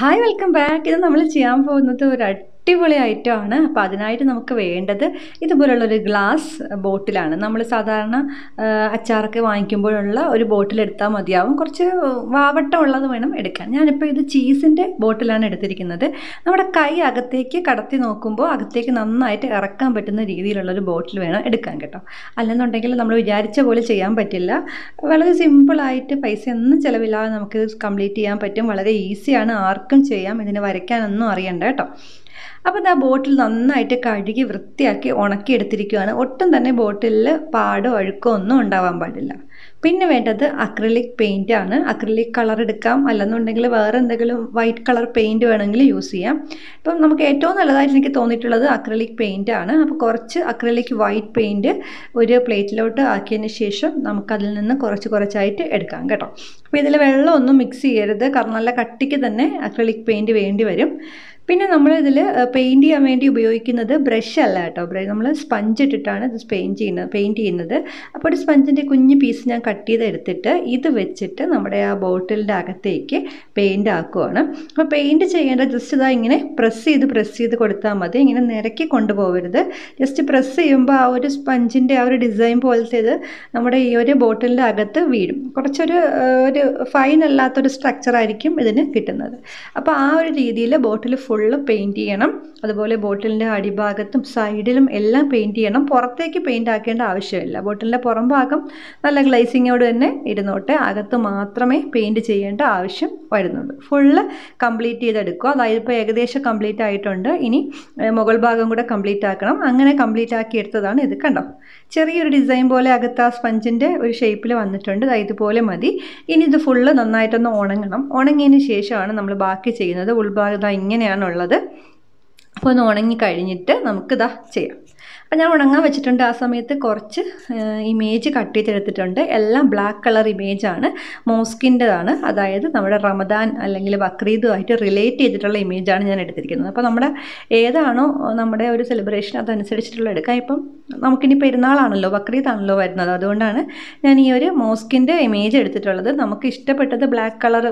hi welcome back ഇത് നമ്മൾ ചെയ്യാൻ പോകുന്നത് ഒരു അടിപൊളി ഐറ്റം ആണ് അപ്പോൾ അതിനായിട്ട് നമുക്ക് വേണ്ടത് ഇതുപോലുള്ളൊരു ഗ്ലാസ് ബോട്ടിലാണ് നമ്മൾ സാധാരണ ആ, അച്ചാറൊക്കെ വാങ്ങിക്കുമ്പോഴുള്ള ഒരു ബോട്ടിൽ എടുത്താൽ മതിയാവും കുറച്ച് വാവട്ടം ഉള്ളത് വേണം എടുക്കാൻ ഞാനിപ്പോൾ ഇത് ചീസിൻ്റെ ബോട്ടിലാണ് എടുത്തിരിക്കുന്നത് നമ്മുടെ കൈ അകത്തേക്ക് കടത്തി നോക്കുമ്പോൾ അകത്തേക്ക് നന്നായിട്ട് ഇറക്കാൻ പറ്റുന്ന രീതിയിലുള്ള ഒരു ബോട്ടിൽ വേണം എടുക്കാൻ കേട്ടോ അല്ലെന്നുണ്ടെങ്കിൽ നമ്മൾ വിചാരിച്ച പോലെ ചെയ്യാൻ പറ്റില്ല വളരെ സിമ്പിളായിട്ട് പൈസ ഒന്നും ചിലവില്ലാതെ നമുക്ക് കംപ്ലീറ്റ് ചെയ്യാൻ പറ്റും വളരെ ഈസിയാണ് ആർക്കും ചെയ്യാം ഇതിന് വരയ്ക്കാനൊന്നും അറിയണ്ട കേട്ടോ അപ്പോൾ ഇതാ ബോട്ടിൽ നന്നായിട്ട് കഴുകി വൃത്തിയാക്കി ഉണക്കി എടുത്തിരിക്കുകയാണ് ഒട്ടും തന്നെ ബോട്ടിലിൽ പാടോ അഴുക്കോ ഒന്നും ഉണ്ടാവാൻ പാടില്ല പിന്നെ വേണ്ടത് അക്രിലിക് പെയിൻ്റ് ആണ് അക്രിലിക് കളർ എടുക്കാം അല്ലെന്നുണ്ടെങ്കിൽ വേറെ എന്തെങ്കിലും വൈറ്റ് കളർ പെയിൻറ് വേണമെങ്കിൽ യൂസ് ചെയ്യാം ഇപ്പം നമുക്ക് ഏറ്റവും നല്ലതായിട്ട് എനിക്ക് തോന്നിയിട്ടുള്ളത് അക്രിലിക് പെയിൻ്റ് ആണ് അപ്പോൾ കുറച്ച് അക്രിലിക് വൈറ്റ് പെയിൻറ് ഒരു പ്ലേറ്റിലോട്ട് ആക്കിയതിന് ശേഷം നമുക്കതിൽ നിന്ന് കുറച്ച് കുറച്ചായിട്ട് എടുക്കാം കേട്ടോ അപ്പോൾ ഇതിൽ വെള്ളമൊന്നും മിക്സ് ചെയ്യരുത് കാരണം നല്ല കട്ടിക്ക് തന്നെ അക്രിലിക് പെയിൻറ് വേണ്ടി വരും പിന്നെ നമ്മൾ ഇതിൽ പെയിൻറ് ചെയ്യാൻ വേണ്ടി ഉപയോഗിക്കുന്നത് ബ്രഷ് അല്ല കേട്ടോ നമ്മൾ സ്പഞ്ച് ഇട്ടിട്ടാണ് ഇത് പെയിൻറ് ചെയ്യുന്നത് പെയിൻറ് ചെയ്യുന്നത് അപ്പോൾ ഒരു സ്പഞ്ചിൻ്റെ കുഞ്ഞ് പീസ് ഞാൻ കട്ട് ചെയ്ത് എടുത്തിട്ട് ഇത് വെച്ചിട്ട് നമ്മുടെ ആ ബോട്ടിലിൻ്റെ അകത്തേക്ക് പെയിൻ്റ് ആക്കുവാണ് അപ്പോൾ പെയിൻറ് ചെയ്യേണ്ടത് ജസ്റ്റ് ഇതാ ഇങ്ങനെ പ്രസ് ചെയ്ത് പ്രസ് ചെയ്ത് കൊടുത്താൽ മതി ഇങ്ങനെ നിരക്കി കൊണ്ടുപോകരുത് ജസ്റ്റ് പ്രസ് ചെയ്യുമ്പോൾ ആ ഒരു സ്പഞ്ചിൻ്റെ ആ ഒരു ഡിസൈൻ പോലത്തേത് നമ്മുടെ ഈ ഒരു ബോട്ടിലിൻ്റെ അകത്ത് വീഴും കുറച്ചൊരു ആ, ഒരു ഫൈൻ അല്ലാത്തൊരു സ്ട്രക്ചർ ആയിരിക്കും ഇതിന് കിട്ടുന്നത് അപ്പോൾ ആ ഒരു രീതിയിൽ ബോട്ടിൽ ഫുള്ള് പെയിൻറ് ചെയ്യണം അതുപോലെ ബോട്ടിലിൻ്റെ അടിഭാഗത്തും സൈഡിലും എല്ലാം പെയിൻറ് ചെയ്യണം പുറത്തേക്ക് പെയിൻറ് ആക്കേണ്ട ആവശ്യമില്ല ബോട്ടിലിൻ്റെ പുറം ഭാഗം നല്ല ഗ്ലൈസിങ്ങോട് തന്നെ ഇരുന്നോട്ടെ അകത്ത് മാത്രമേ പെയിൻറ് ചെയ്യേണ്ട ആവശ്യം വരുന്നുള്ളൂ ഫുള്ള് കംപ്ലീറ്റ് ചെയ്തെടുക്കുക അതായത് ഇപ്പോൾ ഏകദേശം കംപ്ലീറ്റ് ആയിട്ടുണ്ട് ഇനി ഏഹ്, മുകൾ ഭാഗം കൂടെ കംപ്ലീറ്റ് ആക്കണം അങ്ങനെ കംപ്ലീറ്റ് ആക്കി എടുത്തതാണ് ഇത് കണ്ടോ ചെറിയൊരു ഡിസൈൻ പോലെ അകത്ത് ആ സ്പഞ്ചിൻ്റെ ഒരു ഷേപ്പിൽ വന്നിട്ടുണ്ട് ദാ ഇതുപോലെ മതി ഇനി ഇത് ഫുള്ള് നന്നായിട്ടൊന്ന് ഉണങ്ങണം ഉണങ്ങിയതിന് ശേഷമാണ് നമ്മൾ ബാക്കി ചെയ്യുന്നത് ഉൾഭാഗം ദാ ഇങ്ങനെയാണുള്ളത് അപ്പോൾ ഒന്ന് ഉണങ്ങി കഴിഞ്ഞിട്ട് നമുക്കിതാ ചെയ്യാം അപ്പോൾ ഞാൻ ഉണങ്ങാൻ വെച്ചിട്ടുണ്ട് ആ സമയത്ത് കുറച്ച് ഇമേജ് കട്ട് ചെയ്തെടുത്തിട്ടുണ്ട് എല്ലാം ബ്ലാക്ക് കളർ ഇമേജാണ് മോസ്കിൻ്റെതാണ് അതായത് നമ്മുടെ റമദാൻ അല്ലെങ്കിൽ ബക്രീദുമായിട്ട് റിലേറ്റ് ചെയ്തിട്ടുള്ള ഇമേജാണ് ഞാൻ എടുത്തിരിക്കുന്നത് അപ്പോൾ നമ്മുടെ ഏതാണോ നമ്മുടെ ഒരു സെലിബ്രേഷൻ അതനുസരിച്ചിട്ടുള്ള എടുക്കാം ഇപ്പം നമുക്കിനി പെരുന്നാളാണല്ലോ ബക്രീദാണല്ലോ വരുന്നത് അതുകൊണ്ടാണ് ഞാൻ ഈ ഒരു മോസ്കിൻ്റെ ഇമേജ് എടുത്തിട്ടുള്ളത് നമുക്ക് ഇഷ്ടപ്പെട്ടത് ബ്ലാക്ക് കളർ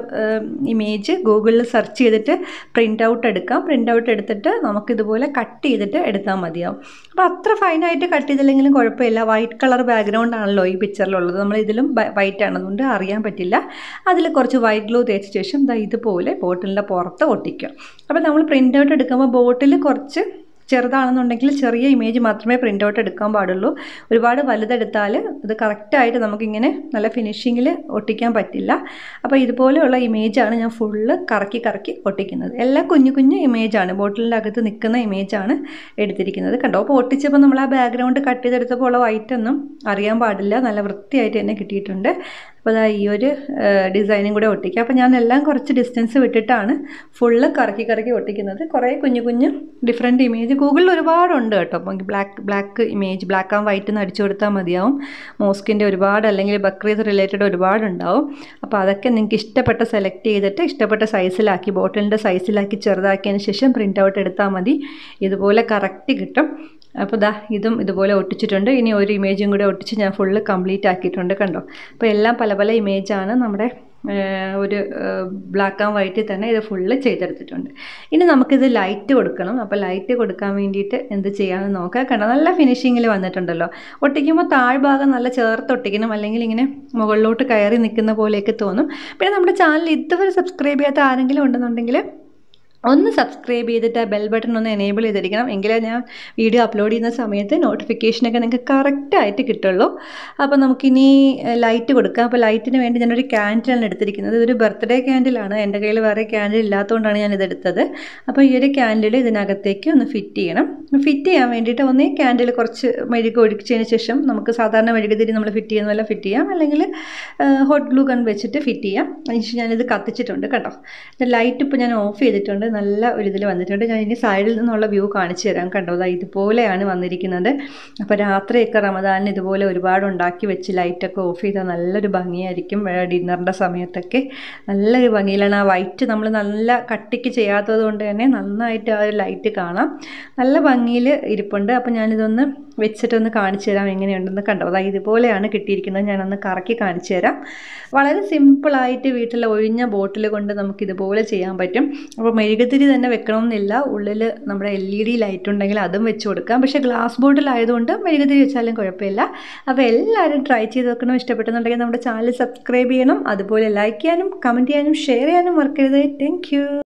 ഇമേജ് ഗൂഗിളിൽ സെർച്ച് ചെയ്തിട്ട് പ്രിൻ്റ് ഔട്ട് എടുക്കാം പ്രിൻ്റ് ഔട്ട് എടുത്തിട്ട് നമുക്കിതുപോലെ കട്ട് ചെയ്തിട്ട് എടുത്താൽ മതിയാവും അപ്പോൾ അത്ര ഫൈനായിട്ട് കട്ട് ചെയ്തില്ലെങ്കിലും കുഴപ്പമില്ല വൈറ്റ് കളർ ബാക്ക്ഗ്രൗണ്ട് ആണല്ലോ ഈ പിക്ചറിലുള്ളത് നമ്മൾ ഇതിലും വൈറ്റ് ആണെന്നുകൊണ്ട് അറിയാൻ പറ്റില്ല അതിൽ കുറച്ച് വൈറ്റ് ഗ്ലൂ തേച്ച ശേഷം ദാ ഇതുപോലെ ബോട്ടിലിൻ്റെ പുറത്ത് ഒട്ടിക്കുക അപ്പോൾ നമ്മൾ പ്രിൻ്റ് ഔട്ട് എടുക്കുമ്പോൾ ബോട്ടിൽ കുറച്ച് ചെറുതാണെന്നുണ്ടെങ്കിൽ ചെറിയ ഇമേജ് മാത്രമേ പ്രിൻ്റ് ഔട്ട് എടുക്കാൻ പാടുള്ളൂ ഒരുപാട് വലുതെടുത്താൽ ഇത് കറക്റ്റായിട്ട് നമുക്കിങ്ങനെ നല്ല ഫിനിഷിങ്ങിൽ ഒട്ടിക്കാൻ പറ്റില്ല അപ്പോൾ ഇതുപോലെയുള്ള ഇമേജാണ് ഞാൻ ഫുള്ള് കറക്കി കറക്കി ഒട്ടിക്കുന്നത് എല്ലാം കുഞ്ഞു കുഞ്ഞു ഇമേജാണ് ബോട്ടിലിൻ്റെ അകത്ത് നിൽക്കുന്ന ഇമേജാണ് എടുത്തിരിക്കുന്നത് കണ്ടോ അപ്പോൾ ഒട്ടിച്ചപ്പോൾ നമ്മൾ ആ ബാക്ക്ഗ്രൗണ്ട് കട്ട് ചെയ്തെടുത്തപ്പോൾ ഉള്ള വൈറ്റ് ഒന്നും അറിയാൻ പാടില്ല നല്ല വൃത്തിയായിട്ട് തന്നെ കിട്ടിയിട്ടുണ്ട് അപ്പോൾ അതാ ഈ ഒരു ഡിസൈനും കൂടെ ഒട്ടിക്കുക അപ്പോൾ ഞാൻ എല്ലാം കുറച്ച് ഡിസ്റ്റൻസ് വിട്ടിട്ടാണ് ഫുള്ള് കറക്കി കറക്കി ഒട്ടിക്കുന്നത് കുറേ കുഞ്ഞു കുഞ്ഞു ഡിഫറെൻറ്റ് ഇമേജ് ഗൂഗിളിൽ ഒരുപാടുണ്ട് കേട്ടോ അപ്പോൾ black black image black and white എന്ന് അടിച്ചു കൊടുത്താൽ മതിയാവും മോസ്കിൻ്റെ ഒരുപാട് അല്ലെങ്കിൽ ബക്രീദ് റിലേറ്റഡ് ഒരുപാടുണ്ടാവും അപ്പോൾ അതൊക്കെ നിങ്ങൾക്ക് ഇഷ്ടപ്പെട്ട സെലക്ട് ചെയ്തിട്ട് ഇഷ്ടപ്പെട്ട സൈസിലാക്കി ബോട്ടിലിൻ്റെ സൈസിലാക്കി ചെറുതാക്കിയതിന് ശേഷം പ്രിൻ്റ് ഔട്ട് എടുത്താൽ മതി ഇതുപോലെ കറക്റ്റ് കിട്ടും അപ്പോൾ ദാ ഇതും ഇതുപോലെ ഒട്ടിച്ചിട്ടുണ്ട് ഇനി ഒരു ഇമേജും കൂടെ ഒട്ടിച്ച് ഞാൻ ഫുള്ള് കംപ്ലീറ്റ് ആക്കിയിട്ടുണ്ട് കണ്ടോ അപ്പോൾ എല്ലാം പല പല ഇമേജാണ് നമ്മുടെ ഏഹ്, ഒരു ബ്ലാക്ക് ആൻഡ് വൈറ്റിൽ തന്നെ ഇത് ഫുള്ള് ചെയ്തെടുത്തിട്ടുണ്ട് ഇനി നമുക്കിത് ലൈറ്റ് കൊടുക്കണം അപ്പോൾ ലൈറ്റ് കൊടുക്കാൻ വേണ്ടിയിട്ട് എന്ത് ചെയ്യാമെന്ന് നോക്കാം കണ്ടോ നല്ല ഫിനിഷിങ്ങിൽ വന്നിട്ടുണ്ടല്ലോ ഒട്ടിക്കുമ്പോൾ താഴ്ഭാഗം നല്ല ചേർത്ത് ഒട്ടിക്കണം അല്ലെങ്കിൽ ഇങ്ങനെ മുകളിലോട്ട് കയറി നിൽക്കുന്ന പോലെയൊക്കെ തോന്നും പിന്നെ നമ്മുടെ ചാനൽ ഇതുവരെ സബ്സ്ക്രൈബ് ചെയ്യാത്ത ആരെങ്കിലും ഉണ്ടെന്നുണ്ടെങ്കിൽ ഒന്ന് സബ്സ്ക്രൈബ് ചെയ്തിട്ട് ആ ബെൽ ബട്ടൺ ഒന്ന് എനേബിൾ ചെയ്തിരിക്കണം എങ്കിലേ ഞാൻ വീഡിയോ അപ്ലോഡ് ചെയ്യുന്ന സമയത്ത് നോട്ടിഫിക്കേഷനൊക്കെ നിങ്ങൾക്ക് കറക്റ്റായിട്ട് കിട്ടുള്ളൂ അപ്പോൾ നമുക്കിനി ലൈറ്റ് കൊടുക്കാം അപ്പോൾ ലൈറ്റിന് വേണ്ടി ഞാനൊരു ക്യാൻഡിലാണ് എടുത്തിരിക്കുന്നത് ഇതൊരു ബർത്ത്ഡേ ക്യാൻഡിലാണ് എൻ്റെ കയ്യിൽ വേറെ ക്യാൻഡിൽ ഇല്ലാത്തതുകൊണ്ടാണ് ഞാൻ ഇതെടുത്തത് അപ്പോൾ ഈ ഒരു ക്യാൻഡിൽ ഇതിനകത്തേക്ക് ഒന്ന് ഫിറ്റ് ചെയ്യണം ഫിറ്റ് ചെയ്യാൻ വേണ്ടിയിട്ട് ഒന്നേ ക്യാൻഡിൽ കുറച്ച് മെഴുക് ഒഴിച്ചതിന് ശേഷം നമുക്ക് സാധാരണ മെഴുകുതിരി നമ്മൾ ഫിറ്റ് ചെയ്യുന്ന പോലെ ഫിറ്റ് ചെയ്യാം അല്ലെങ്കിൽ ഹോട്ട് ഗ്ലൂ ഗൺ വെച്ചിട്ട് ഫിറ്റ് ചെയ്യാം അതിനുശേഷം ഞാനിത് കത്തിച്ചിട്ടുണ്ട് കേട്ടോ ലൈറ്റ് ഇപ്പോൾ ഞാൻ ഓഫ് ചെയ്തിട്ടുണ്ട് നല്ല ഒരു ഇതിൽ വന്നിട്ടുണ്ട് ഞാൻ ഇനി സൈഡിൽ നിന്നുള്ള വ്യൂ കാണിച്ചു തരാം കണ്ടോ ദാ ഇതുപോലെയാണ് വന്നിരിക്കുന്നത് അപ്പോൾ രാത്രിയൊക്കെ റമദാനിന് ഇതുപോലെ ഒരുപാട് ഉണ്ടാക്കി വെച്ച് ലൈറ്റൊക്കെ ഓഫ് ചെയ്താൽ നല്ലൊരു ഭംഗിയായിരിക്കും ഡിന്നറിൻ്റെ സമയത്തൊക്കെ നല്ലൊരു ഭംഗിയിലാണ് ആ വൈറ്റ് നമ്മൾ നല്ല കട്ടിക്ക് ചെയ്യാത്തത് കൊണ്ട് തന്നെ നന്നായിട്ട് ആ ഒരു ലൈറ്റ് കാണാം നല്ല ഭംഗിയിൽ ഇരിപ്പുണ്ട് അപ്പോൾ ഞാനിതൊന്ന് വെച്ചിട്ടൊന്ന് കാണിച്ചു തരാം എങ്ങനെയുണ്ടെന്ന് കണ്ടോ അതാ ഇതുപോലെയാണ് കിട്ടിയിരിക്കുന്നത് ഞാനൊന്ന് കറക്കി കാണിച്ചു തരാം വളരെ സിമ്പിളായിട്ട് വീട്ടിൽ ഒഴിഞ്ഞ ബോട്ടിൽ കൊണ്ട് നമുക്ക് ഇതുപോലെ ചെയ്യാൻ പറ്റും അപ്പോൾ മെഴുകുതിരി തന്നെ വെക്കണമെന്നില്ല ഉള്ളിൽ നമ്മുടെ എൽ ഇ ഡി ലൈറ്റ് ഉണ്ടെങ്കിൽ അതും വെച്ച് കൊടുക്കാം പക്ഷേ ഗ്ലാസ് ബോട്ടിലായതുകൊണ്ട് മെഴുകുതിരി വെച്ചാലും കുഴപ്പമില്ല അപ്പോൾ എല്ലാവരും ട്രൈ ചെയ്ത് വെക്കണം ഇഷ്ടപ്പെടുന്നുണ്ടെങ്കിൽ നമ്മുടെ ചാനൽ സബ്സ്ക്രൈബ് ചെയ്യണം അതുപോലെ ലൈക്ക് ചെയ്യാനും കമൻറ്റ് ചെയ്യാനും ഷെയർ ചെയ്യാനും മറക്കരുത് താങ്ക്